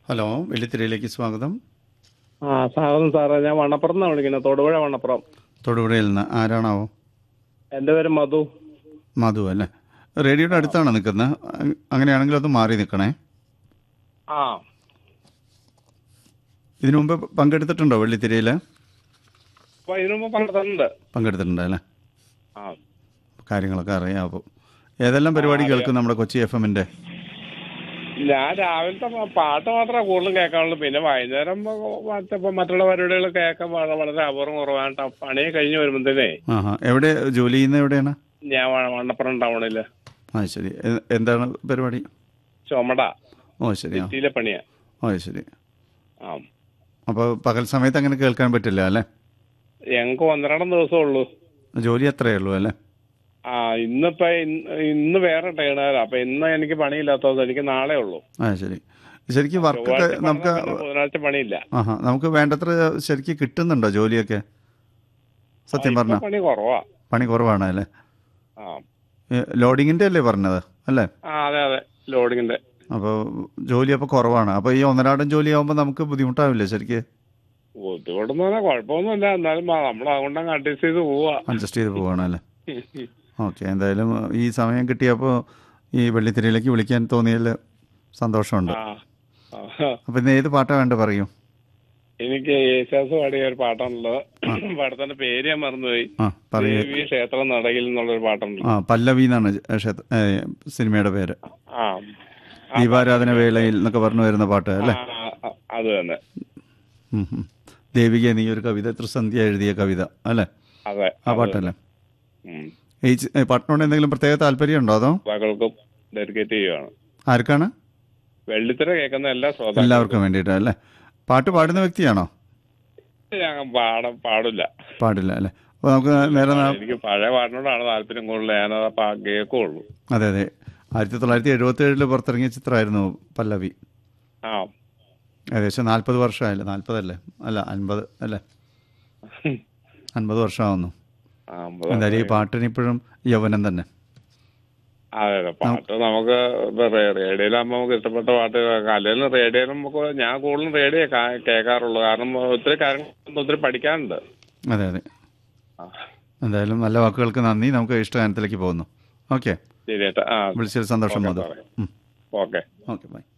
Hello വെള്ളിത്തിരയിലേക്ക് സ്വാഗതം ആ സ്വാഗതം സാറേ ഞാൻ വണ്ണപ്പുറം നിന്നാണ് വിളിക്കുന്നത് തൊടുപുഴ വണ്ണപ്പുറം തൊടുപുഴയിൽ നിന്ന് ആരാണാവോ എൻ്റെ പേര് മധു മധു അല്ലേ റേഡിയോയുടെ അടുത്താണ് നിൽക്കുന്നത് അ- അങ്ങനെയാണെങ്കിൽ അത് മാറി നിൽക്കണേ ആ ഇതിനു മുമ്പ് പങ്കെടുത്തിട്ടുണ്ടോ വെള്ളിത്തിരയിൽ അപ്പൊ ഇതിനു മുമ്പ് പങ്കെടുത്തിട്ടുണ്ട് പങ്കെടുത്തിട്ടുണ്ട് അല്ലേ ആ കാര്യങ്ങളൊക്കെ അറിയാം അപ്പോൾ ഏതെല്ലാം പരിപാടി കേൾക്കും നമ്മുടെ കൊച്ചി എഫ് എമ്മിൻ്റെ ഞാൻ രാവിലത്തെ പ- പാട്ട് മാത്രമേ കൂടുതലും കേൾക്കാറുള്ളൂ പിന്നെ വൈകുന്നേരം മറ്റേ മറ്റുള്ള പരിപാടികൾ കേൾക്കാൻ വളരെ വളരെ അപൂർവം കുറവാണ് ട്ടോ. പണി കഴിഞ്ഞ് വരുമ്പോഴത്തേനേ ആഹാ എവിടെ ജോലി ചെയ്യുന്നത് എവിടെയാണ് ഞാൻ വ- വണ്ണപ്പുറം ടൗണില് ആ ശരി എ- എന്താണ് പരിപാടി ചുമട ഓ ശരി ആ സിറ്റിയിലെ പണിയാ ഓ ശരി ആ അപ്പോൾ പകൽ സമയത്ത് അങ്ങനെ കേൾക്കാൻ പറ്റില്ല അല്ലേ ഞങ്ങൾക്ക് ഒന്നരണ്ടം ദിവസമേ ഉള്ളൂ ജോലി അത്രയേ ഉള്ളൂ അല്ലേ ആ ഇന്നിപ്പോ ഇന്ന് ഇന്ന് വേറെ ടേണാരാ അപ്പൊ ഇന്ന് എനിക്ക് പണിയില്ലാത്തത് എനിക്ക് നാളെ ഉള്ളൂ ആ ശരി ശരിക്കും വർക്കൊക്കെ ചൊവ്വാഴ്ച നമുക്ക് പണിതാ പിന്നെ ബുധനാഴ്ച പണിയില്ല ആഹാ നമുക്ക് വേണ്ടത്ര ശരിക്കും കിട്ടുന്നുണ്ടോ ജോലിയൊക്കെ സത്യം ഇപ്പൊ പറഞ്ഞ പണി കുറവാ പണി കുറവാണ് അല്ലേ ആ ലോഡിങ്ങിൻ്റെ അല്ലേ പറഞ്ഞത് അല്ലേ ആ അതെ അതെ ലോഡിങ്ങിന്റെ അപ്പോൾ ജോലി അപ്പോൾ കുറവാണ് അപ്പോൾ ഈ ഒന്നരാടം ജോലി ആകുമ്പോൾ നമുക്ക് ബുദ്ധിമുട്ടാവില്ലേ ശരിക്ക് ബുദ്ധിമുട്ടെന്ന് പറഞ്ഞാൽ കുഴപ്പമൊന്നുമില്ല എന്നാലും നമ്മൾ അതുകൊണ്ടങ്ങ് അഡ്ജസ്റ്റ് ചെയ്ത് പോവാ അഡ്ജസ്റ്റ് ചെയ്ത് പോവാണ് അല്ലേ ഓക്കെ എന്തായാലും ഈ സമയം കിട്ടിയപ്പോൾ ഈ വെള്ളിത്തിരയിലേക്ക് വിളിക്കാൻ തോന്നിയതിൽ സന്തോഷമുണ്ട് ആ ആ. അപ്പോൾ ഇന്ന് ഏത് പാട്ടാണ് വേണ്ടത് പറയൂ എനിക്ക് യേശാസ് പാടിയ ഒരു പാട്ടാണുള്ളത് പാടത്തിന്റെ പേര് ഞാൻ മറന്നുപോയി ആ പറയൂ ദേവി ക്ഷേത്ര നടയിൽ എന്നുള്ളൊരു പാട്ടുണ്ട് ആ പല്ലവി എന്നാണ് ക്ഷേത്ര ഏ, സിനിമയുടെ പേര് ആ ദീപാരാധന വേളയിൽ എന്നൊക്കെ പറഞ്ഞു വരുന്ന പാട്ട് അല്ലേ ആ, ആ, അത് തന്നെ ഉം, ഉം. ദേവിക നീ ഒരു കവിത ത്രിസന്ധ്യ എഴുതിയ കവിത അല്ലേ അതെ ആ പാട്ടല്ലേ ഉം. ഈ ചി- ഏ, പാട്ടിനോട് എന്തെങ്കിലും പ്രത്യേക താല്പര്യമുണ്ടോ അതോ ശ്രോതാക്കൾക്കും ഡെഡിക്കേറ്റ് ചെയ്യുകയാണ് ആർക്കാണ് വെള്ളിത്തിര കേൾക്കുന്ന എല്ലാ ശ്രോതാക്കളും എല്ലാവർക്കും വേണ്ടിയിട്ട് അല്ലേ പാട്ട് പാടുന്ന വ്യക്തിയാണോ ഞാൻ പാടാൻ പാടില്ല പാടില്ല അല്ലേ അപ്പോൾ നമുക്ക് നേരെ നാ- എനിക്ക് പഴയ പാട്ടിനോടാണ് താല്പര്യം കൂടുതൽ ഞാനത് പാ കേൾക്കുള്ളൂ അതെ അതെ ആയിരത്തി തൊള്ളായിരത്തി എഴുപത്തി ഏഴിൽ പുറത്തിറങ്ങിയ ചിത്രമായിരുന്നു പല്ലവി ആ ഏകദേശം നാൽപ്പത് വർഷമായില്ലേ നാൽപ്പതല്ലേ അല്ല അൻപത് അല്ലേ അൻപത് വർഷമാവുന്നു ആ, അമ്പത് എന്തായാലും ഈ പാട്ടിന് ഇപ്പോഴും യൗവനം തന്നെ അതെ അതെ പാട്ട് നമുക്ക് റേഡിയോയിലാകുമ്പോൾ നമുക്ക് ഇഷ്ടപ്പെട്ട പാട്ട് കേൾക്കാം അല്ലെങ്കിൽ റേഡിയോയിൽ നമുക്ക് ഞാൻ കൂടുതലും റേഡിയോ കാ- കേൾക്കാറുള്ളൂ കാരണം ഒത്തിരി കാര്യങ്ങൾ ഒത്തിരി പഠിക്കാനുണ്ട് അതെ അതെ ആ, എന്തായാലും നല്ല വാക്കുകൾക്ക് നന്ദി നമുക്ക് ഇഷ്ടഗാനത്തിലേക്ക് പോകുന്നു ഓക്കെ ശരി ഏട്ടാ ആ വിളിച്ചതിൽ സന്തോഷം ഓക്കെ മധു സാറേ. ഉം. Okay okay bye